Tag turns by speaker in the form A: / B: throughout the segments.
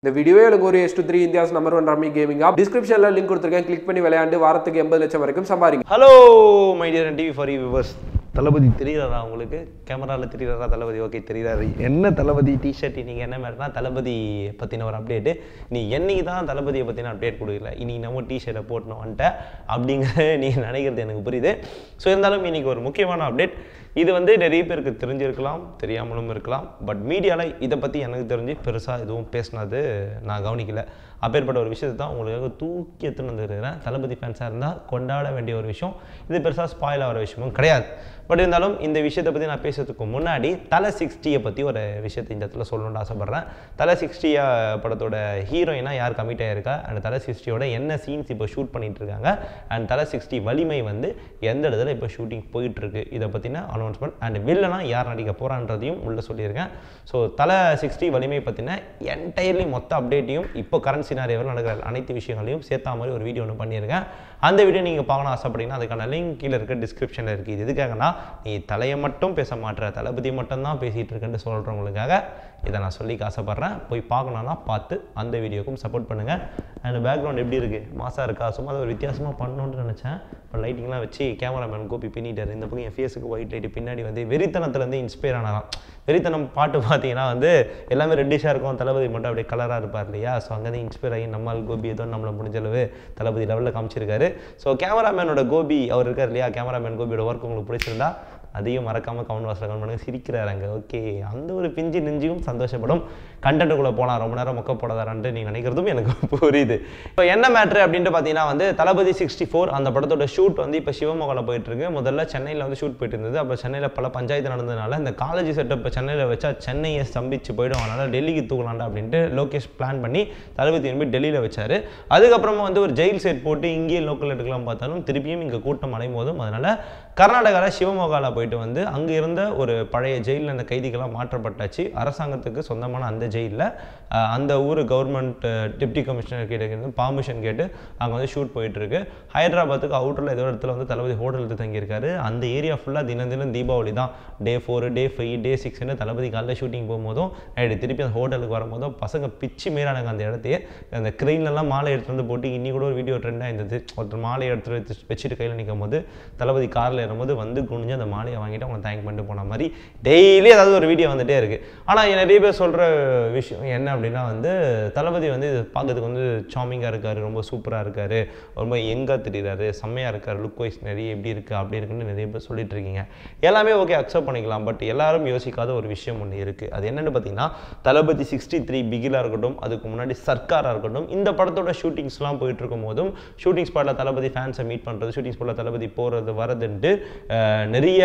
A: இந்த வீடியோ எனக்கு ஒரு S two three India's number one rummy gaming app டிஸ்கிரிப்ஷனில் லிங்க் கொடுத்துருக்கேன் கிளிக் பண்ணி விளையாண்டு வாரத்துக்கு எண்பது லட்சம் வரைக்கும் சம்பாதிங்க
B: hello my dear TV for viewers Thalapathy தெரியுறாரா உங்களுக்கு கேமராவில் தெரியுறாரா தளபதி ஓகே தெரியுறாரு என்ன தளபதி டிஷர்ட் நீங்கள் என்ன மேட்னா தளபதி பற்றின ஒரு அப்டேட்டு நீ என்னைக்கு தான் தளபதியை பற்றின அப்டேட் கொடுக்கல இன்னைக்கு நம்ம டிஷர்ட்டை போட்டுன்னு வந்துட்டேன் அப்படிங்கிற நீங்கள் நினைக்கிறது எனக்கு புரியுது ஸோ இருந்தாலும் இன்னைக்கு ஒரு முக்கியமான அப்டேட் இது வந்து நிறைய பேருக்கு தெரிஞ்சிருக்கலாம் தெரியாமலும் இருக்கலாம் பட் மீடியாவில் இதை பற்றி எனக்கு தெரிஞ்சு பெருசாக எதுவும் பேசினது நான் கவனிக்கல அப்பேற்பட்ட ஒரு விஷயத்தை தான் உங்களுக்காக தூக்கி எடுத்துன்னு வந்துருக்கிறேன் தளபதி ஃபேன்ஸாக இருந்தால் கொண்டாட வேண்டிய ஒரு விஷயம் இது பெருசாக ஸ்பாயில் ஆகிற விஷயமும் கிடையாது பட் இருந்தாலும் இந்த விஷயத்தை பற்றி நான் பேசுறதுக்கு முன்னாடி தலை சிக்ஸ்டியை பற்றி ஒரு விஷயத்தை இந்த இடத்துல சொல்லணும்னு ஆசைப்பட்றேன் தலை சிக்ஸ்டியா படத்தோட ஹீரோயினாக யார் கமிட் ஆகிருக்கா அண்ட் தலை சிக்ஸ்டியோட என்ன சீன்ஸ் இப்போ ஷூட் பண்ணிட்டு இருக்காங்க அண்ட் தலை சிக்ஸ்டி வலிமை வந்து எந்த இடத்துல இப்போ ஷூட்டிங் போயிட்டு இருக்கு இதை பற்றின அனௌன்ஸ்மெண்ட் அண்ட் வில்லனா யார் நடிக்க போகிறான்றதையும் உள்ளே சொல்லியிருக்கேன் ஸோ தலை சிக்ஸ்டி வலிமை பற்றின என்டையர்லி மொத்த அப்டேட்டையும் இப்போ கரண்ட் சினாரியோவில் நடக்கிற அனைத்து விஷயங்களையும் சேர்த்தா மாதிரி ஒரு வீடியோ ஒன்று பண்ணியிருக்கேன் அந்த வீடியோ நீங்கள் பார்க்கணும் ஆசைப்பட்டீங்கன்னா அதுக்கான லிங்க் கீழே இருக்க டிஸ்கிரிப்ஷனில் இருக்குது இது எதுக்காகனா நீ தலையை மட்டும் பேச மாட்டுற தளபதி மட்டும் தான் பேசிகிட்டு இருக்கேன்னு சொல்கிறவங்களுக்காக இதை நான் சொல்லிக்க ஆசைப்பட்றேன் போய் பார்க்கணுன்னா பார்த்து அந்த வீடியோக்கும் சப்போர்ட் பண்ணுங்கள் அண்ட் பேக்ரவுண்ட் எப்படி இருக்குது மாசாக இருக்கா சும்மா அதை ஒரு வித்தியாசமாக பண்ணணும்னு நினச்சேன் இப்போ லைட்டிங்லாம் வச்சு கேமராமேன் கோப்பி பின்னிட்டார் இந்த பக்கம் என் ஃபேஸுக்கு ஒயிட் லைட்டு பின்னாடி வந்து வெறித்தனத்துலேருந்து இன்ஸ்பயர் ஆனாராம் வெறித்தனம் பாட்டு பார்த்தீங்கன்னா வந்து எல்லாமே ரெட்டிஷாக இருக்கும் தளபதி மட்டும் அப்படியே கலராக இருப்பார் இல்லையா ஸோ அங்கேருந்து இன்ஸ்பயர் ஆகி நம்மால் கோபி ஏதோ நம்மளை முடிஞ்ச அளவு தளபதி லெவலில் காமிச்சிருக்காரு ஸோ கேமராமேனோட கோபி அவர் இருக்கார் இல்லையா கேமராமேன் கோபியோட ஒர்க் உங்களுக்கு பிடிச்சிருந்தா அதையும் மறக்காமல் கமெண்ட் பாக்ஸில் கமெண்ட் பண்ணுங்க சிரிக்கிறாரு அங்கே ஓகே அந்த ஒரு பிஞ்சு நெஞ்சியும் சந்தோஷப்படும் கண்டென்ட்டுக்குள்ளே போகலாம் ரொம்ப நேரம் மொக்க போடாதாரான்ட்டு நீங்கள் நினைக்கிறதும் எனக்கு புரியுது இப்போ என்ன மேட்ரு அப்படின்ட்டு பார்த்தீங்கன்னா வந்து தளபதி சிக்ஸ்டி ஃபோர் அந்த படத்தோட ஷூட் வந்து இப்போ சிவமோகாவில் போயிட்டு இருக்கு முதல்ல சென்னையில் வந்து ஷூட் போயிட்டு இருந்தது அப்போ சென்னையில் பல பஞ்சாயத்து நடந்ததுனால இந்த காலேஜ் செட்டப் இப்போ சென்னையில் வச்சா சென்னையை ஸ்தம்பிச்சு போயிடும் அதனால் டெல்லிக்கு தூக்கலாண்டா அப்படின்ட்டு லோகேஷ் பிளான் பண்ணி தளபதி திரும்பி டெல்லியில் வச்சார் அதுக்கப்புறமா வந்து ஒரு ஜெயில் செட் போட்டு இங்கேயே லோக்கல் எடுக்கலாம் பார்த்தாலும் திருப்பியும் இங்கே கூட்டம் அடையும் அதனால் கர்நாடகாவில் சிவமோகாவில் போயிட்டு வந்து அங்கே இருந்த ஒரு பழைய ஜெயிலில் அந்த கைதிகளாக மாற்றப்பட்டாச்சு அரசாங்கத்துக்கு சொந்தமான அந்த ஜெயிலில் அந்த ஊர் கவர்மெண்ட் டிப்டி கமிஷனர் கிட்ட இருந்து பர்மிஷன் கேட்டு அங்கே வந்து ஷூட் போயிட்டு இருக்கு ஹைதராபாத்துக்கு அவுட்டரில் ஏதோ இடத்துல வந்து தளபதி ஹோட்டல் எடுத்து தங்கியிருக்காரு அந்த ஏரியா ஃபுல்லாக தினம் தினம் தீபாவளி தான் day four day five day சிக்ஸ்னு தளபதி காலையில் ஷூட்டிங் போகும்போதும் நைட்டு திருப்பி அந்த ஹோட்டலுக்கு வரும்போதும் பசங்க பிச்சு மீறானுங்க அந்த இடத்தையே அந்த க்ரெயின்லலாம் மாலை எடுத்துட்டு வந்து போட்டு இன்னி கூட ஒரு வீடியோ ட்ரெண்டாக இருந்தது ஒருத்தர் மாலை எடுத்து வச்சு வச்சுட்டு கையில் நிற்கும் போது தளபதி காரில் ஏறும்போது வந்து குனிஞ்சு அந்த மாலையை வாங்கிட்டு அவங்க தேங்க் பண்ணிட்டு போன மாதிரி டெய்லி ஏதாவது ஒரு வீடியோ வந்துட்டே இருக்குது ஆனால் நிறைய பேர் சொல்கிற விஷயம் என்ன அப்படின்னா வந்து தளபதி வந்து இது பார்க்கறதுக்கு வந்து சாமிங்காக இருக்கார் ரொம்ப சூப்பராக இருக்கார் ரொம்ப எங்காக தெரியுறாரு செம்மையாக இருக்கார் லுக் வைஸ் நிறைய எப்படி இருக்குது அப்படி இருக்குன்னு நிறைய பேர் சொல்லிட்டு இருக்கீங்க எல்லாமே ஓகே அக்செப்ட் பண்ணிக்கலாம் பட் எல்லாரும் யோசிக்காத ஒரு விஷயம் ஒன்று இருக்குது அது என்னென்னு பார்த்தீங்கன்னா தளபதி சிக்ஸ்டி த்ரீ பிகிலாக இருக்கட்டும் அதுக்கு முன்னாடி சர்க்காராக இருக்கட்டும் இந்த படத்தோட ஷூட்டிங்ஸ்லாம் போயிட்டு இருக்கும் போதும் ஷூட்டிங் ஸ்பாட்டில் தளபதி ஃபேன்ஸை மீட் பண்ணுறது ஷூட்டிங் ஸ்பாட்டில் தளபதி போகிறது வரதுன்ட்டு அஹ், நிறைய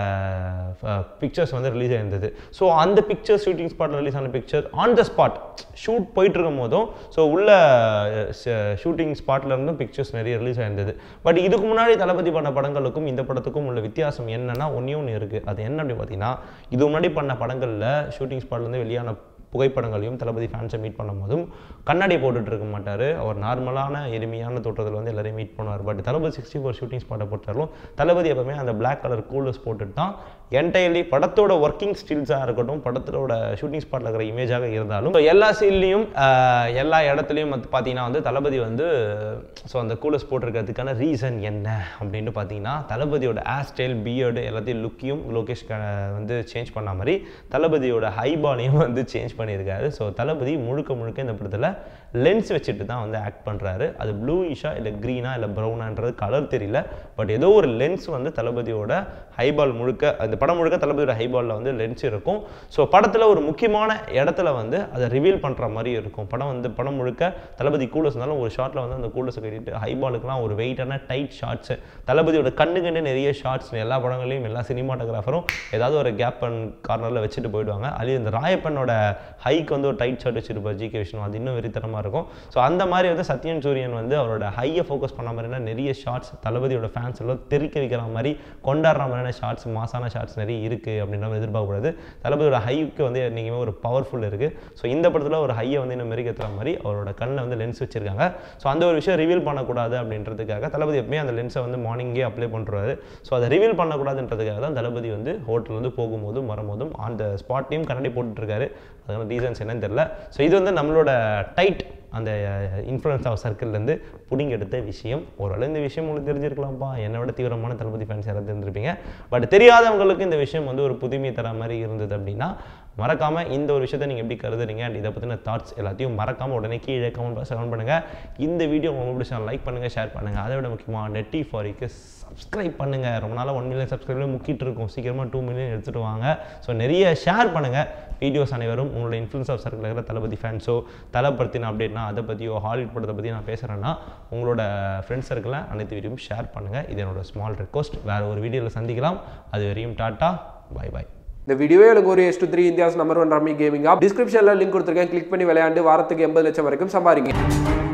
B: பிக்சர்ஸ் வந்து ரிலீஸ் ஆயிருந்தது ஸோ அந்த பிக்சர் ஷூட்டிங் ஸ்பாட்டில் ரிலீஸ் ஆன picture on the spot shoot போயிட்டு இருக்கும் போதும் ஸோ உள்ள ஷூட்டிங் ஸ்பாட்ல இருந்தும் பிக்சர்ஸ் நிறைய ரிலீஸ் ஆயிருந்தது பட் இதுக்கு முன்னாடி தளபதி பண்ண படங்களுக்கும் இந்த படத்துக்கும் உள்ள வித்தியாசம் என்னன்னா ஒன்றே ஒன்று இருக்குது அது என்ன அப்படின்னு பார்த்தீங்கன்னா இது முன்னாடி பண்ண படங்களில் ஷூட்டிங் ஸ்பாட்லேருந்து வெளியான புகைப்படங்களையும் தளபதி ஃபேன்ஸை மீட் பண்ணும்போதும் கண்ணாடி போட்டுட்டு இருக்க மாட்டார் அவர் நார்மலான எளிமையான தோற்றத்தில் வந்து எல்லாரையும் மீட் பண்ணுவார் but Thalapathy sixty four shooting ஸ்பாட்டை பொறுத்தவரைக்கும் தளபதி எப்பவுமே அந்த Black கலர் கூலர்ஸ் போட்டுட்டு தான் என்டையர்லி படத்தோட ஒர்க்கிங் ஸ்டில்ஸாக இருக்கட்டும் படத்தோட ஷூட்டிங் ஸ்பாட்டில் இருக்கிற இமேஜாக இருந்தாலும் so எல்லா சீன்லேயும் எல்லா இடத்துலையும் வந்து பார்த்தீங்கன்னா வந்து தளபதி வந்து ஸோ அந்த கூலர்ஸ் போட்டிருக்கிறதுக்கான ரீசன் என்ன அப்படின்னு பார்த்தீங்கன்னா தளபதியோட ஹேர் ஸ்டைல் பியர்டு எல்லாத்தையும் லுக்கையும் லோகேஷ் க- வந்து சேஞ்ச் பண்ண மாதிரி தளபதியோட ஹைபாலையும் வந்து சேஞ்ச் பண்ணியிருக்காரு ஸோ தளபதி முழுக்க முழுக்க இந்த படத்தில் லென்ஸ் வச்சுட்டு தான் வந்து ஆக்ட் பண்ணுறாரு அது ப்ளூயிஷா இல்லை க்ரீனா இல்லை ப்ரௌனான்றது கலர் தெரியல பட் ஏதோ ஒரு லென்ஸ் வந்து தளபதியோட ஹைபால் முழுக்க அந்த படம் முழுக்க தளபதியோட ஹைபாலில் வந்து லென்ஸ் இருக்கும் ஸோ படத்தில் ஒரு முக்கியமான இடத்துல வந்து அதை ரிவீல் பண்ணுற மாதிரி இருக்கும் படம் வந்து படம் முழுக்க தளபதி கூலர்ஸ் இருந்தாலும் ஒரு ஷாட்டில் வந்து அந்த கூலர்ஸை கட்டிட்டு ஹைபாலுக்குலாம் ஒரு வெயிட்டான டைட் ஷார்ட்ஸு தளபதியோட கண்ணுக்கண்டு நிறைய ஷார்ட்ஸ் எல்லா படங்களையும் எல்லா சினிமாட்டோகிராஃபரும் ஏதாவது ஒரு கேப் அண்ட் கார்னரில் வச்சுட்டு போயிடுவாங்க அது இந்த ராயப்பனோட ஹைக்கு வந்து ஒரு டைட் ஷார்ட் வச்சிருப்பார் ஜி கே விஷ்ணு அது இன்னும் வெறித்தனமாக இருக்கும் ஸோ அந்த மாதிரி வந்து சத்யன் சூரியன் வந்து அவரோட ஹையை ஃபோக்கஸ் பண்ண மாதிரினா நிறைய ஷார்ட்ஸ் தளபதியோட ஃபேன்ஸ் எல்லாம் தெறிக்க வைக்கிற மாதிரி கொண்டாடுற மாதிரியான ஷார்ட்ஸ் மாசான ஷார்ட்ஸ் ஷாட்ஸ் நிறைய இருக்குது அப்படின்ற மாதிரி எதிர்பார்க்கக்கூடாது தளபதியோட ஹைக்கு வந்து என்றைக்குமே ஒரு பவர்ஃபுல் இருக்குது ஸோ இந்த படத்தில் ஒரு ஹையை வந்து இன்னும் மெருகேற்றுற மாதிரி அவரோட கண்ணில் வந்து லென்ஸ் வச்சிருக்காங்க ஸோ அந்த ஒரு விஷயம் ரிவீல் பண்ணக்கூடாது அப்படின்றதுக்காக தளபதி எப்பவுமே அந்த லென்ஸை வந்து மார்னிங்கே அப்ளை பண்ணுறாரு ஸோ அதை ரிவீல் பண்ணக்கூடாதுன்றதுக்காக தான் தளபதி வந்து ஹோட்டல் வந்து போகும்போதும் வரும்போதும் அந்த ஸ்பாட்டையும் கண்ணாடி போட்டுட்ருக்காரு அதுக்கான ரீசன்ஸ் என்னன்னு தெரியல ஸோ இது வந்து நம்மளோட டைட் அந்த இன்ஃப்ளூயன்ஸ் ஆஃப் சர்க்கிள்லேருந்து பிடிங்க எடுத்த விஷயம் ஓரளவு இந்த விஷயம் உங்களுக்கு தெரிஞ்சிருக்கலாம்ப்பா என்னை விட தீவிரமான தளபதி ஃபேன்ஸ் யாராவது இருந்திருப்பீங்க பட் தெரியாதவங்களுக்கு இந்த விஷயம் வந்து ஒரு புதுமை தர மாதிரி இருந்தது அப்படின்னா மறக்காமல் இந்த ஒரு விஷயத்தை நீங்கள் எப்படி கருதுறீங்க அண்ட் இதை பற்றின தாட்ஸ் எல்லாத்தையும் மறக்காமல் உடனே கீழே கமெண்ட் பாக்ஸ் கமெண்ட் பண்ணுங்கள் இந்த வீடியோ உங்களுக்கு பிடிச்சா லைக் பண்ணுங்கள் ஷேர் பண்ணுங்கள் அதை விட முக்கியமாக நெட்டி ஃபாரிக்கு சப்ஸ்கிரைப் பண்ணுங்கள் ரொம்ப நாளாக ஒன் மில்லியன் சப்ஸ்கிரைபர் முக்கிட்டு இருக்கும் சீக்கிரமாக டூ மில்லியன் எடுத்துகிட்டு வாங்க ஸோ நிறைய ஷேர் பண்ணுங்கள் வீடியோஸ் அனைவரும் உங்களோட இன்ஃப்ளூன்ஸ் ஆஃப் சர்க்கிள் இருக்கிற தளபதி ஃபேன்ஸோ தலை பற்றின அப்டேட்னா அதை பற்றியோ ஹாலிவுட் படத்தை பற்றி நான் பேசுகிறேன்னா உங்களோட ஃப்ரெண்ட்ஸ் சர்க்கிளில் அனைத்து வீடியோவும் ஷேர் பண்ணுங்கள் இது என்னோட ஸ்மால் ரெக்வஸ்ட் வேறு ஒரு வீடியோவில் சந்திக்கலாம் அது வரையும் டாட்டா பை பாய்
A: இந்த வீடியோவே எனக்கு ஒரு S two three India's number one rummy gaming app டிஸ்கிரிப்ஷனில் லிங்க் கொடுத்துருக்கேன் கிளிக் பண்ணி விளையாண்டு வாரத்துக்கு எண்பது லட்சம் வரைக்கும் சம்பாதிங்க